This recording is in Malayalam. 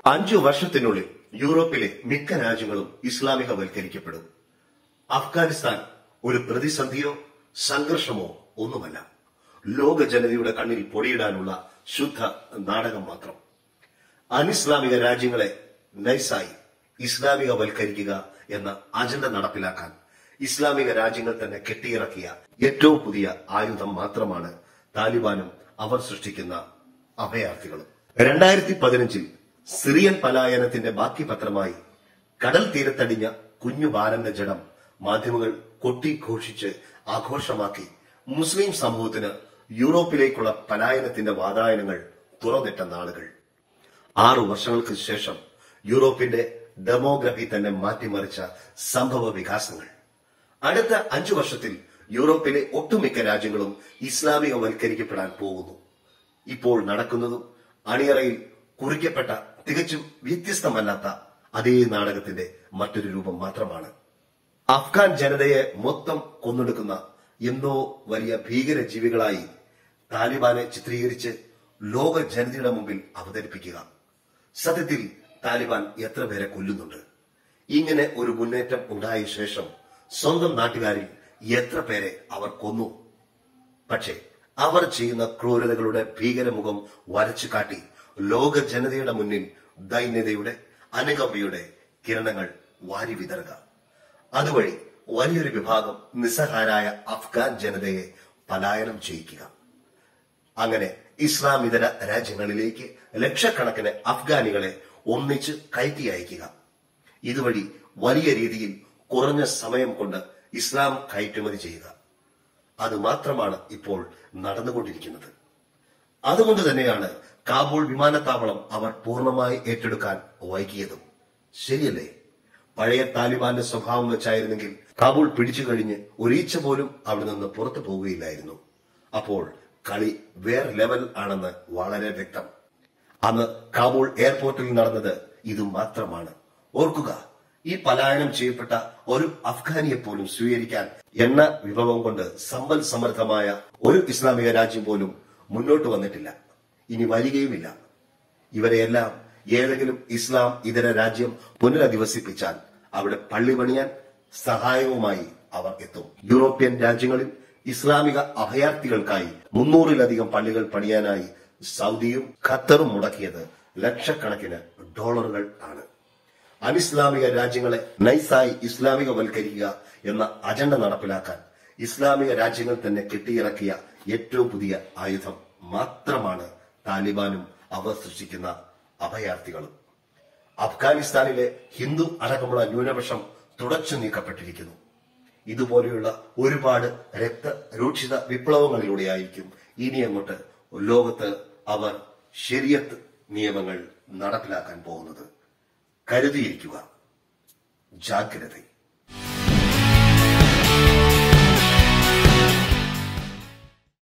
അഞ്ചു വർഷത്തിനുള്ളിൽ യൂറോപ്പിലെ മിക്ക രാജ്യങ്ങളും ഇസ്ലാമികവൽക്കരിക്കപ്പെടും അഫ്ഗാനിസ്ഥാൻ ഒരു പ്രതിസന്ധിയോ സംഘർഷമോ ഒന്നുമല്ല ലോക ജനതയുടെ കണ്ണിൽ പൊടിയിടാനുള്ള ശുദ്ധ നാടകം മാത്രം അനിസ്ലാമിക രാജ്യങ്ങളെ നൈസായി ഇസ്ലാമികവൽക്കരിക്കുക എന്ന അജണ്ട നടപ്പിലാക്കാൻ ഇസ്ലാമിക രാജ്യങ്ങൾ തന്നെ കെട്ടിയിറക്കിയ ഏറ്റവും പുതിയ ആയുധം മാത്രമാണ് താലിബാനും അവർ സൃഷ്ടിക്കുന്ന അഭയാർത്ഥികളും രണ്ടായിരത്തി പതിനഞ്ചിൽ സിറിയൻ പലായനത്തിന്റെ ബാക്കി പത്രമായി കടൽ തീരത്തടിഞ്ഞ കുഞ്ഞു ബാലന്റെ ജഡം മാധ്യമങ്ങൾ കൊട്ടിഘോഷിച്ച് ആഘോഷമാക്കി മുസ്ലിം സമൂഹത്തിന് യൂറോപ്പിലേക്കുള്ള പലായനത്തിന്റെ വാതായനങ്ങൾ തുറന്നിട്ട നാളുകൾ ആറു വർഷങ്ങൾക്ക് ശേഷം യൂറോപ്പിന്റെ ഡെമോഗ്രഫി തന്നെ മാറ്റിമറിച്ച സംഭവ വികാസങ്ങൾ അടുത്ത അഞ്ചു വർഷത്തിൽ യൂറോപ്പിലെ ഒട്ടുമിക്ക രാജ്യങ്ങളും ഇസ്ലാമികവൽക്കരിക്കപ്പെടാൻ പോകുന്നു ഇപ്പോൾ നടക്കുന്നതും അണിയറയിൽ കുറിക്കപ്പെട്ട തികച്ചും വ്യത്യസ്തമല്ലാത്ത അതേ നാടകത്തിന്റെ മറ്റൊരു രൂപം മാത്രമാണ് അഫ്ഗാൻ ജനതയെ മൊത്തം കൊന്നൊടുക്കുന്ന എന്തോ വലിയ ഭീകര ജീവികളായി താലിബാനെ ചിത്രീകരിച്ച് ലോക ജനതയുടെ മുമ്പിൽ അവതരിപ്പിക്കുക സത്യത്തിൽ താലിബാൻ എത്ര പേരെ കൊല്ലുന്നുണ്ട് ഇങ്ങനെ ഒരു മുന്നേറ്റം ഉണ്ടായ ശേഷം സ്വന്തം നാട്ടുകാരിൽ എത്ര പേരെ അവർ കൊന്നു പക്ഷേ അവർ ചെയ്യുന്ന ക്രൂരതകളുടെ ഭീകരമുഖം വരച്ചു കാട്ടി ലോക ജനതയുടെ മുന്നിൽ ദൈന്യതയുടെ അനുകമ്പയുടെ കിരണങ്ങൾ വാരി വിതറുക അതുവഴി വലിയൊരു വിഭാഗം നിസ്സഹാരായ അഫ്ഗാൻ ജനതയെ പലായനം ചെയ്യിക്കുക അങ്ങനെ ഇസ്ലാം ഇതര രാജ്യങ്ങളിലേക്ക് ലക്ഷക്കണക്കിന് അഫ്ഗാനികളെ ഒന്നിച്ച് കയറ്റി അയക്കുക ഇതുവഴി വലിയ രീതിയിൽ കുറഞ്ഞ സമയം കൊണ്ട് ഇസ്ലാം കയറ്റുമതി ചെയ്യുക അത് മാത്രമാണ് ഇപ്പോൾ നടന്നുകൊണ്ടിരിക്കുന്നത് അതുകൊണ്ട് തന്നെയാണ് കാബൂൾ വിമാനത്താവളം അവർ പൂർണ്ണമായി ഏറ്റെടുക്കാൻ വൈകിയതും ശരിയല്ലേ പഴയ താലിബാന്റെ സ്വഭാവം വെച്ചായിരുന്നെങ്കിൽ കാബൂൾ പിടിച്ചു കഴിഞ്ഞ് ഒരീച്ച പോലും അവിടെ നിന്ന് പുറത്തു പോവുകയില്ലായിരുന്നു അപ്പോൾ കളി വേറെ ലെവൽ ആണെന്ന് വളരെ വ്യക്തം അന്ന് കാബൂൾ എയർപോർട്ടിൽ നടന്നത് ഇത് മാത്രമാണ് ഓർക്കുക ഈ പലായനം ചെയ്യപ്പെട്ട ഒരു അഫ്ഗാനിയെ പോലും സ്വീകരിക്കാൻ എണ്ണ വിഭവം കൊണ്ട് സമ്പൽ സമൃദ്ധമായ ഒരു ഇസ്ലാമിക രാജ്യം പോലും മുന്നോട്ട് വന്നിട്ടില്ല ഇനി വരികയുമില്ല ഇവരെയെല്ലാം ഏതെങ്കിലും ഇസ്ലാം ഇതര രാജ്യം പുനരധിവസിപ്പിച്ചാൽ അവിടെ പള്ളി പണിയാൻ സഹായവുമായി അവർ എത്തും യൂറോപ്യൻ രാജ്യങ്ങളിൽ ഇസ്ലാമിക അഭയാർത്ഥികൾക്കായി മുന്നൂറിലധികം പള്ളികൾ പണിയാനായി സൗദിയും ഖത്തറും മുടക്കിയത് ലക്ഷക്കണക്കിന് ഡോളറുകൾ ആണ് അനിസ്ലാമിക രാജ്യങ്ങളെ നൈസായി ഇസ്ലാമികവൽക്കരിക്കുക എന്ന അജണ്ട നടപ്പിലാക്കാൻ ഇസ്ലാമിക രാജ്യങ്ങൾ തന്നെ കെട്ടിയിറക്കിയ ഏറ്റവും പുതിയ ആയുധം മാത്രമാണ് താലിബാനും അവർ സൃഷ്ടിക്കുന്ന അഭയാർത്ഥികളും അഫ്ഗാനിസ്ഥാനിലെ ഹിന്ദു അടക്കമുള്ള ന്യൂനപക്ഷം തുടച്ചു നീക്കപ്പെട്ടിരിക്കുന്നു ഇതുപോലെയുള്ള ഒരുപാട് രക്തരൂക്ഷിത വിപ്ലവങ്ങളിലൂടെയായിരിക്കും ഇനി അങ്ങോട്ട് ലോകത്ത് അവർ ശരിയത്ത് നിയമങ്ങൾ നടപ്പിലാക്കാൻ പോകുന്നത് കരുതിയിരിക്കുക ജാഗ്രത